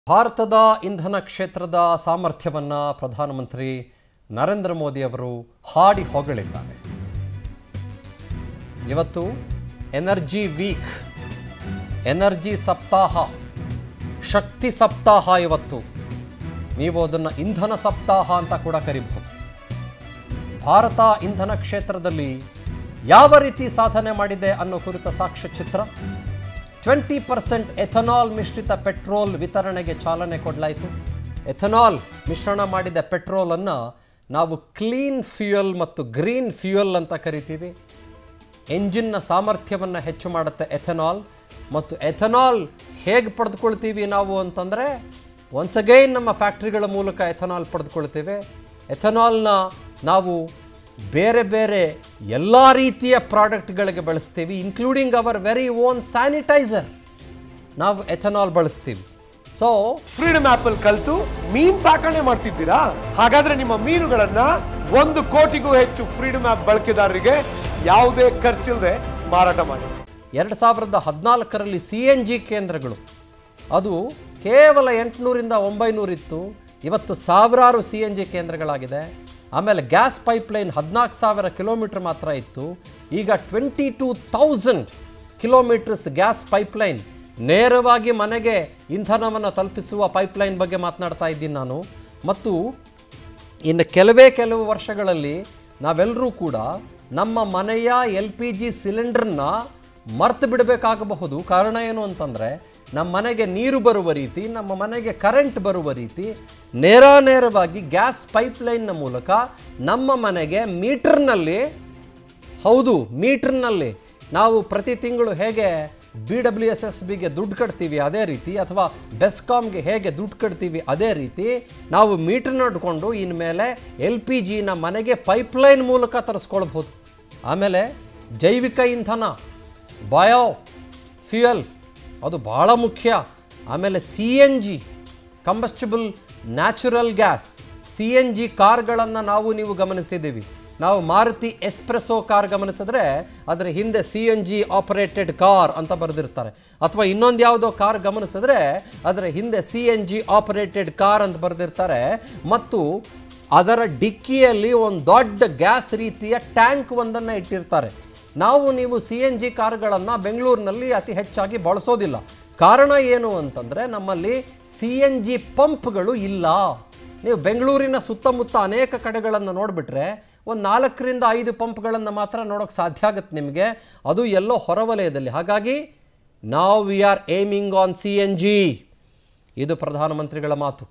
ಭಾರತದ ಇಂಧನ ಕ್ಷೇತ್ರದ ಸಾಮರ್ಥ್ಯವನ್ನು ಪ್ರಧಾನಮಂತ್ರಿ ನರೇಂದ್ರ ಮೋದಿ ಅವರು ಹಾಡಿ ಹೊಗಳಿದ್ದಾರೆ ಇವತ್ತು ಎನರ್ಜಿ ವೀಕ್ ಎನರ್ಜಿ ಸಪ್ತಾಹ ಶಕ್ತಿ ಸಪ್ತಾಹ ಇವತ್ತು ನೀವು ಅದನ್ನು ಇಂಧನ ಸಪ್ತಾಹ ಅಂತ ಕೂಡ ಕರಿಬಹುದು ಭಾರತ ಇಂಧನ ಕ್ಷೇತ್ರದಲ್ಲಿ ಯಾವ ರೀತಿ ಸಾಧನೆ ಮಾಡಿದೆ ಅನ್ನೋ ಕುರಿತ ಸಾಕ್ಷ್ಯಚಿತ್ರ ಟ್ವೆಂಟಿ ಪರ್ಸೆಂಟ್ ಎಥನಾಲ್ ಮಿಶ್ರಿತ ಪೆಟ್ರೋಲ್ ವಿತರಣೆಗೆ ಚಾಲನೆ ಕೊಡಲಾಯಿತು ಎಥನಾಲ್ ಮಿಶ್ರಣ ಮಾಡಿದ ಪೆಟ್ರೋಲನ್ನು ನಾವು ಕ್ಲೀನ್ ಫ್ಯೂಯಲ್ ಮತ್ತು ಗ್ರೀನ್ ಫ್ಯೂಯಲ್ ಅಂತ ಕರಿತೀವಿ ಎಂಜಿನ್ನ ಸಾಮರ್ಥ್ಯವನ್ನು ಹೆಚ್ಚು ಮಾಡುತ್ತೆ ಎಥನಾಲ್ ಮತ್ತು ಎಥನಾಲ್ ಹೇಗೆ ಪಡೆದುಕೊಳ್ತೀವಿ ನಾವು ಅಂತಂದರೆ ಒನ್ಸ್ ಅಗೈನ್ ನಮ್ಮ ಫ್ಯಾಕ್ಟ್ರಿಗಳ ಮೂಲಕ ಎಥನಾಲ್ ಪಡೆದುಕೊಳ್ತೇವೆ ಎಥನಾಲ್ನ ನಾವು ಬೇರೆ ಬೇರೆ ಎಲ್ಲ ರೀತಿಯ ಪ್ರಾಡಕ್ಟ್ಗಳಿಗೆ ಬಳಸ್ತೀವಿ including our very own sanitiser ನಾವು ಎಥನಾಲ್ ಬಳಸ್ತೀವಿ ಸೊ ಫ್ರೀಡಮ್ ಆಪ್ ಅಲ್ಲಿ ಕಲ್ತು ಮೀನ್ ಸಾಕಣೆ ಮಾಡ್ತಿದ್ದೀರಾ ಹಾಗಾದ್ರೆ ನಿಮ್ಮ ಮೀನುಗಳನ್ನ ಒಂದು ಕೋಟಿಗೂ ಹೆಚ್ಚು ಫ್ರೀಡಮ್ ಆಪ್ ಬಳಕೆದಾರರಿಗೆ ಯಾವುದೇ ಖರ್ಚಿಲ್ಲದೆ ಮಾರಾಟ ಮಾಡಿ ಎರಡು ಸಾವಿರದ ಹದಿನಾಲ್ಕರಲ್ಲಿ ಸಿ ಎನ್ ಜಿ ಕೇಂದ್ರಗಳು ಅದು ಕೇವಲ ಎಂಟುನೂರಿಂದ ಒಂಬೈನೂರಿತ್ತು ಇವತ್ತು ಸಾವಿರಾರು ಸಿ ಎನ್ ಜಿ ಕೇಂದ್ರಗಳಾಗಿದೆ ಆಮೇಲೆ ಗ್ಯಾಸ್ ಪೈಪ್ಲೈನ್ ಹದಿನಾಲ್ಕು ಸಾವಿರ ಕಿಲೋಮೀಟರ್ ಮಾತ್ರ ಇತ್ತು ಈಗ twenty two thousand kilometres gas pipeline ನೇರವಾಗಿ ಮನೆಗೆ ಇಂಧನವನ್ನು ತಲುಪಿಸುವ ಪೈಪ್ಲೈನ್ ಬಗ್ಗೆ ಮಾತನಾಡ್ತಾ ಇದ್ದೀನಿ ನಾನು ಮತ್ತು ಇನ್ನು ಕೆಲವೇ ಕೆಲವು ವರ್ಷಗಳಲ್ಲಿ ನಾವೆಲ್ಲರೂ ಕೂಡ ನಮ್ಮ ಮನೆಯ ಎಲ್ ಪಿ ಜಿ ಸಿಲಿಂಡರ್ನ ಮರ್ತು ಬಿಡಬೇಕಾಗಬಹುದು ಕಾರಣ ಏನು ಅಂತಂದರೆ ನಮ್ಮ ಮನೆಗೆ ನೀರು ಬರುವ ರೀತಿ ನಮ್ಮ ಮನೆಗೆ ಕರೆಂಟ್ ಬರುವ ರೀತಿ ನೇರ ನೇರವಾಗಿ ಗ್ಯಾಸ್ ಪೈಪ್ಲೈನ್ನ ಮೂಲಕ ನಮ್ಮ ಮನೆಗೆ ಮೀಟರ್ನಲ್ಲಿ ಹೌದು ಮೀಟರ್ನಲ್ಲಿ ನಾವು ಪ್ರತಿ ತಿಂಗಳು ಹೇಗೆ ಬಿ ಡಬ್ಲ್ಯೂ ಎಸ್ ಎಸ್ ಬಿಗೆ ದುಡ್ಡು ಕಟ್ತೀವಿ ಅದೇ ರೀತಿ ಅಥವಾ ಬೆಸ್ಕಾಮ್ಗೆ ಹೇಗೆ ದುಡ್ಡು ಕಟ್ತೀವಿ ಅದೇ ರೀತಿ ನಾವು ಮೀಟರ್ನ ಇಟ್ಕೊಂಡು ಇನ್ಮೇಲೆ ಎಲ್ ಪಿ ಜಿನ ಮನೆಗೆ ಪೈಪ್ಲೈನ್ ಮೂಲಕ ತರಿಸ್ಕೊಳ್ಬೋದು ಆಮೇಲೆ ಜೈವಿಕ ಇಂಧನ ಬಯೋ ಫ್ಯೂಯಲ್ ಅದು ಭಾಳ ಮುಖ್ಯ ಆಮೇಲೆ C N G combustible natural gas C N G ಕಾರ್ಗಳನ್ನು ನಾವು ನೀವು ಗಮನಿಸಿದ್ದೀವಿ ನಾವು ಮಾರುತಿ ಎಸ್ಪ್ರೆಸೋ ಕಾರ್ ಗಮನಿಸಿದ್ರೆ ಅದರ ಹಿಂದೆ C N G operated car ಅಂತ ಬರೆದಿರ್ತಾರೆ ಅಥವಾ ಇನ್ನೊಂದು ಯಾವುದೋ ಕಾರ್ ಗಮನಿಸಿದ್ರೆ ಅದರ ಹಿಂದೆ C N G operated car ಅಂತ ಬರೆದಿರ್ತಾರೆ ಮತ್ತು ಅದರ ಡಿಕ್ಕಿಯಲ್ಲಿ ಒಂದು ದೊಡ್ಡ ಗ್ಯಾಸ್ ರೀತಿಯ ಟ್ಯಾಂಕ್ ಒಂದನ್ನು ಇಟ್ಟಿರ್ತಾರೆ ನಾವು ನೀವು ಸಿ ಎನ್ ಜಿ ಕಾರ್ಗಳನ್ನು ಬೆಂಗಳೂರಿನಲ್ಲಿ ಅತಿ ಹೆಚ್ಚಾಗಿ ಬಳಸೋದಿಲ್ಲ ಕಾರಣ ಏನು ಅಂತಂದರೆ ನಮ್ಮಲ್ಲಿ ಸಿ ಎನ್ ಜಿ ಪಂಪ್ಗಳು ಇಲ್ಲ ನೀವು ಬೆಂಗಳೂರಿನ ಸುತ್ತಮುತ್ತ ಅನೇಕ ಕಡೆಗಳನ್ನು ನೋಡಿಬಿಟ್ರೆ ಒಂದು ನಾಲ್ಕರಿಂದ ಐದು ಪಂಪ್ಗಳನ್ನು ಮಾತ್ರ ನೋಡೋಕ್ಕೆ ಸಾಧ್ಯ ಆಗುತ್ತೆ ನಿಮಗೆ ಅದು ಎಲ್ಲೋ ಹೊರವಲಯದಲ್ಲಿ ಹಾಗಾಗಿ ನಾವು we are aiming on C N G ಇದು ಪ್ರಧಾನಮಂತ್ರಿಗಳ ಮಾತು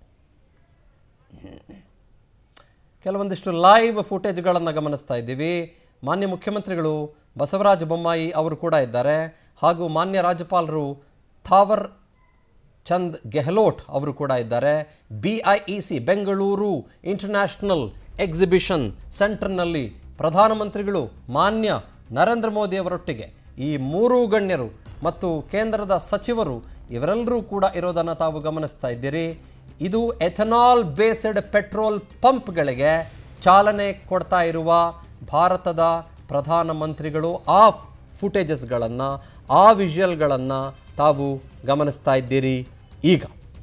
ಕೆಲವೊಂದಿಷ್ಟು ಲೈವ್ ಫುಟೇಜ್ಗಳನ್ನು ಗಮನಿಸ್ತಾ ಇದ್ದೀವಿ ಮಾನ್ಯ ಮುಖ್ಯಮಂತ್ರಿಗಳು ಬಸವರಾಜ ಬೊಮ್ಮಾಯಿ ಅವರು ಕೂಡ ಇದ್ದಾರೆ ಹಾಗೂ ಮಾನ್ಯ ರಾಜ್ಯಪಾಲರು ಥಾವರ್ ಚಂದ್ ಗೆಹ್ಲೋಟ್ ಅವರು ಕೂಡ ಇದ್ದಾರೆ B I E C Bengaluru international exhibition ಸೆಂಟರ್ನಲ್ಲಿ ಪ್ರಧಾನಮಂತ್ರಿಗಳು ಮಾನ್ಯ ನರೇಂದ್ರ ಮೋದಿ ಅವರೊಟ್ಟಿಗೆ ಈ ಮೂರೂ ಗಣ್ಯರು ಮತ್ತು ಕೇಂದ್ರದ ಸಚಿವರು ಇವರೆಲ್ಲರೂ ಕೂಡ ಇರೋದನ್ನು ತಾವು ಗಮನಿಸ್ತಾ ಇದ್ದೀರಿ ಇದು ಎಥನಾಲ್ ಬೇಸ್ಡ್ ಪೆಟ್ರೋಲ್ ಪಂಪ್ಗಳಿಗೆ ಚಾಲನೆ ಕೊಡ್ತಾ ಇರುವ ಭಾರತದ ಪ್ರಧಾನಮಂತ್ರಿಗಳು ಆ ಫುಟೇಜಸ್ಗಳನ್ನು ಆ ವಿಜುವಲ್ಗಳನ್ನು ತಾವು ಗಮನಿಸ್ತಾ ಇದ್ದೀರಿ ಈಗ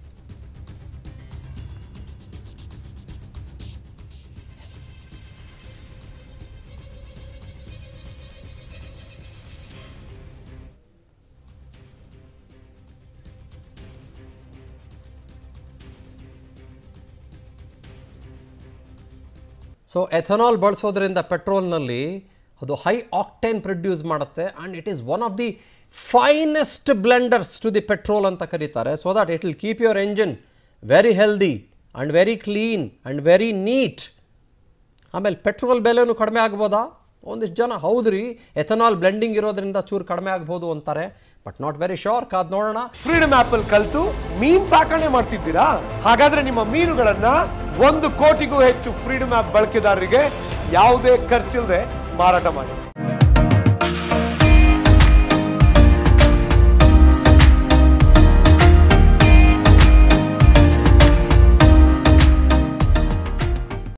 ಸೊ ಎಥನಾಲ್ ಬಳಸೋದ್ರಿಂದ ಪೆಟ್ರೋಲ್ನಲ್ಲಿ ಅದು ಹೈ ಆಕ್ಟೇನ್ ಪ್ರೊಡ್ಯೂಸ್ ಮಾಡುತ್ತೆ and it is one of the finest blenders to the petrol ಅಂತ ಕರೀತಾರೆ so that it will keep your engine very healthy and very clean and very neat ಆಮೇಲೆ petrol ಬೆಲೆನೂ ಕಡಿಮೆ ಆಗ್ಬೋದಾ ಒಂದಿಷ್ಟು ಜನ ಹೌದ್ರಿ ಎಥನಾಲ್ ಬ್ಲೆಂಡಿಂಗ್ ಇರೋದ್ರಿಂದ ಚೂರು ಕಡಿಮೆ ಆಗ್ಬೋದು ಅಂತಾರೆ ಬಟ್ ನಾಟ್ ವೆರಿ ಶೋರ್ ಕಾದ್ ನೋಡೋಣ ಫ್ರೀಡಮ್ ಆಪ್ ಅಲ್ಲಿ ಕಲ್ತು ಮೀನ್ ಸಾಕಣೆ ಮಾಡ್ತಿದ್ದೀರಾ ಹಾಗಾದ್ರೆ ನಿಮ್ಮ ಮೀನುಗಳನ್ನ ಒಂದು ಕೋಟಿಗೂ ಹೆಚ್ಚು ಫ್ರೀಡಮ್ ಆಪ್ ಬಳಕೆದಾರರಿಗೆ ಯಾವುದೇ ಖರ್ಚಿಲ್ಲದೆ ಮಾರಾಟ ಮಾಡಿ